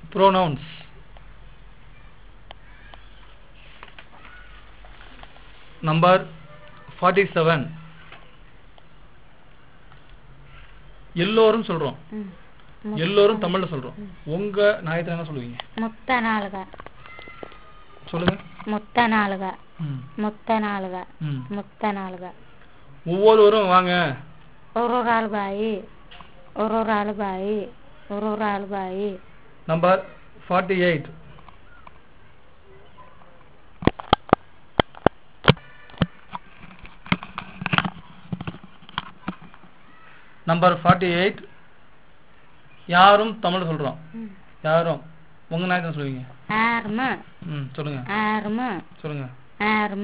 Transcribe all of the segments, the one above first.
pronouns number 47 எல்லோரும் சொல்றோம் ம். எல்லோரும் தமிழ்ல சொல்றோம் உங்க நாயத்துல என்ன சொல்லுவீங்க మొత్త నాలుగా சொல்லுங்க మొత్త నాలుగా ம். మొత్త నాలుగా ம். మొత్త నాలుగా ஒவ்வொருவரும் வாங்க ఒరొరాలు బాయి ఒరొరాలు బాయి ఒరొరాలు బాయి நம்பர் 48 நம்பர் 48 யாரும் தமிழ் சொல்றோம் ம். யாரும் உங்க நாயத்தை சொல்லுவீங்க ఆర్మ ம் சொல்லுங்க ఆర్మ சொல்லுங்க ఆర్మ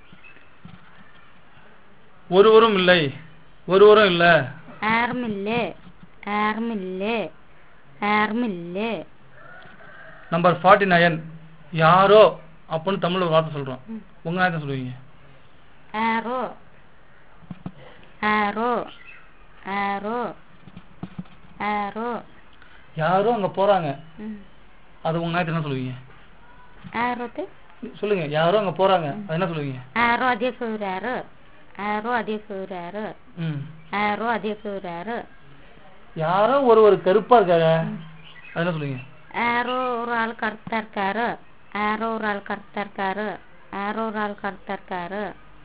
ஒருவரும் இல்லை ஒருவரும் இல்ல ఆర్మిల్లే ఆర్మిల్లే ఆర్మిల్లే நம்பர் 49 யாரோ அப்படின்னு தமிழ் ஒரு வார்த்தை சொல்றோம் ம். உங்க நாயத்தை சொல்லுவீங்க ఆరో ఆరో ఆరో ఆరో யாரோ அங்க போறாங்க ம். அது உங்க நாயத்தை என்ன சொல்லுவீங்க ఆరోతే சொல்லுங்க யாரோ அங்க போறாங்க அது என்ன சொல்லுவீங்க ఆరో అదే సూరారు ఆరో అదే సూరారు ம் ఆరో అదే సూరారు யாரோ ஒரு ஒரு கருப்பா இருக்காங்க அது என்ன சொல்லுவீங்க ఆరో ఊరాలు కడతారు ఆరో ఊరాలు కడతారు ఆరో ఊరాలు కడతారు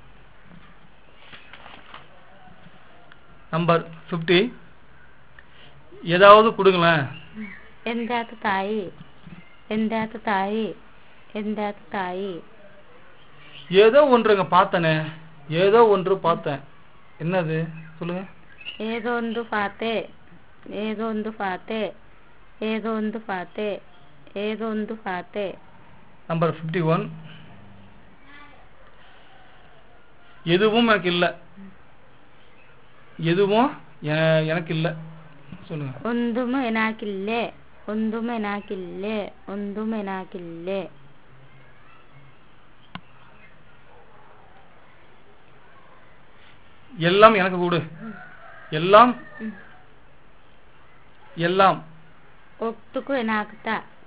நம்பர் 50 ஏதாவது கொடுங்களேன் ఎందాత తాయి ఎందాత తాయి ఎందాత తాయి ஏதோ ஒன்றுங்க பார்த்தனே ஏதோ ஒன்று பார்த்தேன் என்னது சொல்லுங்க ఏదో ಒಂದು ಫಾತೆ ఏదో ಒಂದು ಫಾತೆ ఏదో ಒಂದು ಫಾತೆ ఏదో ಒಂದು ಫಾತೆ நம்பர் 51 எதுவும் எனக்கு இல்ல எதுவும் எ- எனக்கு இல்ல சொல்லுங்க ಒಂದು ಮೆನಾಕಿಲ್ಲೆ ಒಂದು ಮೆನಾಕಿಲ್ಲೆ ಒಂದು ಮೆನಾಕಿಲ್ಲೆ எல்லாம் எனக்கு கொடு எல்லாம் ம். எல்லாம் ಒತ್ತುಕು ಏನಾಗ್ತ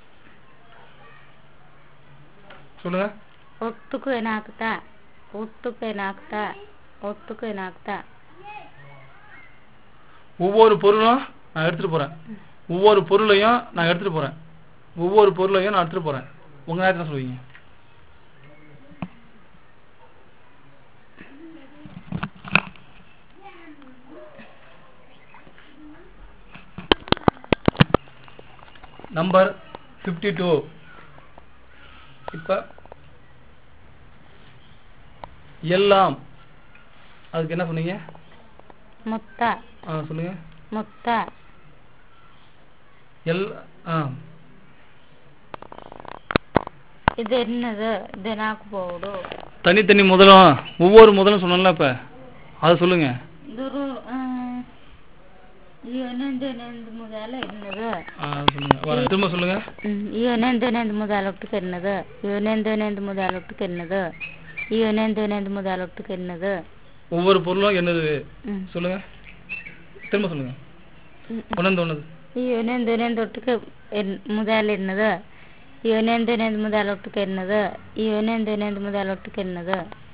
சொல்லுங்க ಒತ್ತುಕು ಏನಾಗ್ತ ಒತ್ತುಕು ಏನಾಗ್ತ ಒತ್ತುಕು ಏನಾಗ್ತ ஒவ்வொரு பொருளும் நான் எடுத்துட்டு போறேன் ஒவ்வொரு பொருளையும் நான் எடுத்துட்டு போறேன் ஒவ்வொரு பொருளையும் நான் எடுத்துட்டு போறேன் உங்க நேரத்தில் என்ன சொல்லுவீங்க நம்பர் 52 டூ இப்ப எல்லாம் அதுக்கு என்ன சொன்னீங்க ಮೊತ್ತ ஆ சொல்லுங்க ಮೊತ್ತ எல் ஆ ಇದು ಎನ್ನದು ಇದು ನಾಲ್ಕು ಬೋರ್ಡು தனித்தனி முதலும் ஒவ்வொரு முதலும் சொன்னல இப்ப அதை சொல்லுங்க ದುರು ಇವನೊಂದೇನೊಂದು ಮುದಾಲ ಎನ್ನದು ஆ, சொல்லுங்க வரேன். திரும்ப சொல்லுங்க ಇವನೊಂದೇನೊಂದು ಮುದಾಲೊಟ್ಟು ಕೆನ್ನದು ಇವನೊಂದೇನೊಂದು ಮುದಾಲೊಟ್ಟು ಕೆನ್ನದು ಇವನೊಂದೇನೊಂದು ಮುದಾಲೊಟ್ಟು ಕೆನ್ನದು ஒவ்வொரு பொருளும் என்னது ಹ್ಮ್ சொல்லுங்க திரும்ப சொல்லுங்க ಹ್ಮ್. ஒன்னது ஒன்னது ಇವನೊಂದೇನೊಂದೊಟ್ಟಿಗೆ ಎನ್ ಮುದಾಲ ಎನ್ನದು ಇವನೊಂದೇನೊಂದು ಮುದಾಲೊಟ್ಟು ಕೆನ್ನದು ಇವನೊಂದೇನೊಂದು ಮುದಾಲೊಟ್ಟು ಕೆನ್ನದು